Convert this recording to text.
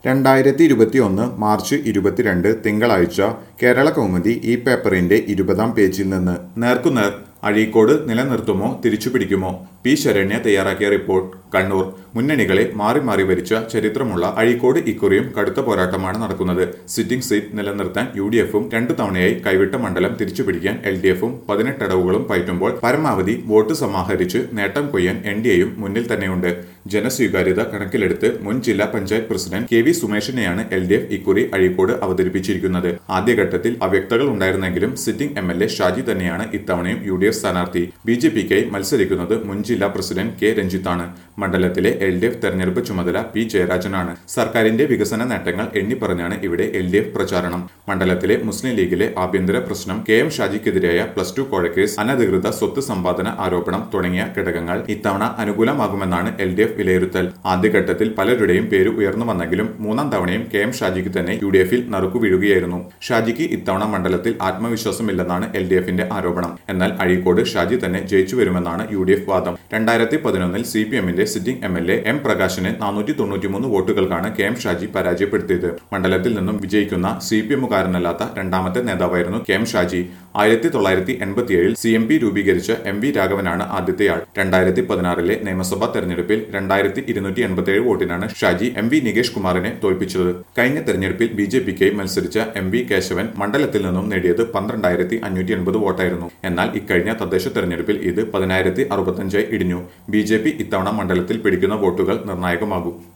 രണ്ടായിരത്തി ഇരുപത്തി ഒന്ന് മാർച്ച് ഇരുപത്തിരണ്ട് തിങ്കളാഴ്ച കേരള കൗമുദി ഈ പേപ്പറിന്റെ ഇരുപതാം പേജിൽ നിന്ന് നേർക്കുനേർ അഴീക്കോട് നിലനിർത്തുമോ തിരിച്ചുപിടിക്കുമോ പി ശരണ്യ തയ്യാറാക്കിയ റിപ്പോർട്ട് കണ്ണൂർ മുന്നണികളെ മാറി മാറി ഭരിച്ച ചരിത്രമുള്ള അഴീക്കോട് ഇക്കുറിയും കടുത്ത പോരാട്ടമാണ് നടക്കുന്നത് സിറ്റിംഗ് സീറ്റ് നിലനിർത്താൻ യു ഡി എഫും രണ്ടു തവണയായി കൈവിട്ട മണ്ഡലം തിരിച്ചുപിടിക്കാൻ എൽ ഡി എഫും പതിനെട്ടടവുകളും പയറ്റുമ്പോൾ പരമാവധി വോട്ട് സമാഹരിച്ച് നേട്ടം കൊയ്യാൻ എൻ ഡി എയും മുന്നിൽ തന്നെയുണ്ട് ജനസ്വീകാര്യത കണക്കിലെടുത്ത് മുൻ ജില്ലാ പഞ്ചായത്ത് പ്രസിഡന്റ് കെ വി സുമേഷിനെയാണ് എൽ ഡി എഫ് ഇക്കുറി അഴീക്കോട് അവതരിപ്പിച്ചിരിക്കുന്നത് ആദ്യഘട്ടത്തിൽ അവ്യക്തകൾ ഉണ്ടായിരുന്നെങ്കിലും sitting M L A Shaji തന്നെയാണ് ഇത്തവണയും യു ഡി എഫ് സ്ഥാനാർത്ഥി ബി ജെ പിക്കായി മത്സരിക്കുന്നത് മുൻ ജില്ലാ പ്രസിഡന്റ് കെ രഞ്ജിത്താണ് മണ്ഡലത്തിലെ എൽ ഡി എഫ് തെരഞ്ഞെടുപ്പ് ചുമതല പി ജയരാജനാണ് സർക്കാരിന്റെ വികസന നേട്ടങ്ങൾ എണ്ണിപ്പറഞ്ഞാണ് ഇവിടെ എൽ ഡി എഫ് പ്രചാരണം മണ്ഡലത്തിലെ മുസ്ലിം ലീഗിലെ ആഭ്യന്തര പ്രശ്നം കെ എം ഷാജിക്കെതിരായ പ്ലസ് ടു കോഴക്കേസ് അനധികൃത സ്വത്ത് സമ്പാദന ആരോപണം തുടങ്ങിയ ഘടകങ്ങൾ ഇത്തവണ അനുകൂലമാകുമെന്നാണ് എൽ ഡി എഫ് വിലയിരുത്തൽ ആദ്യഘട്ടത്തിൽ പലരുടെയും പേര് ഉയർന്നു വന്നെങ്കിലും മൂന്നാം തവണയും കെ എം ഷാജിക്ക് തന്നെ യു ഡി എഫിൽ നറുക്കു വീഴുകയായിരുന്നു ഷാജിക്ക് ഇത്തവണ മണ്ഡലത്തിൽ ആത്മവിശ്വാസമില്ലെന്നാണ് എൽ ഡി എഫിന്റെ ആരോപണം എന്നാൽ അഴീക്കോട് ഷാജി തന്നെ ജയിച്ചു വരുമെന്നാണ് യു ഡി എഫ് വാദം രണ്ടായിരത്തി പതിനൊന്നിൽ സി പി എമ്മിന്റെ sitting M L A M പ്രകാശിനെ നാനൂറ്റി തൊണ്ണൂറ്റിമൂന്ന് വോട്ടുകൾക്കാണ് കെ എം ഷാജി പരാജയപ്പെടുത്തിയത് മണ്ഡലത്തിൽ നിന്നും വിജയിക്കുന്ന സി പി എമ്മുകാരനല്ലാത്ത രണ്ടാമത്തെ നേതാവായിരുന്നു കെ എം ഷാജി ആയിരത്തി തൊള്ളായിരത്തി എൺപത്തിയേഴിൽ സി എം പി രൂപീകരിച്ച എം വി രാഘവനാണ് ആദ്യത്തെയാൾ രണ്ടായിരത്തി പതിനാറിലെ നിയമസഭാ തെരഞ്ഞെടുപ്പിൽ രണ്ടായിരത്തി ഇരുന്നൂറ്റി എൺപത്തിയേഴ് വോട്ടിനാണ് ഷാജി എം വി നികേഷ് കുമാറിനെ തോൽപ്പിച്ചത് കഴിഞ്ഞ തെരഞ്ഞെടുപ്പിൽ ബി ജെ പിക്കായി മത്സരിച്ച എം വി കേശവൻ മണ്ഡലത്തിൽ നിന്നും നേടിയത് പന്ത്രണ്ടായിരത്തി അഞ്ഞൂറ്റി എൺപത് വോട്ടായിരുന്നു എന്നാൽ ഇക്കഴിഞ്ഞ തദ്ദേശ തെരഞ്ഞെടുപ്പിൽ ഇത് പതിനായിരത്തി അറുപത്തഞ്ചായി ഇടിഞ്ഞു ബി ജെ പി ഇത്തവണ മണ്ഡലത്തിൽ പിടിക്കുന്ന വോട്ടുകൾ നിർണായകമാകും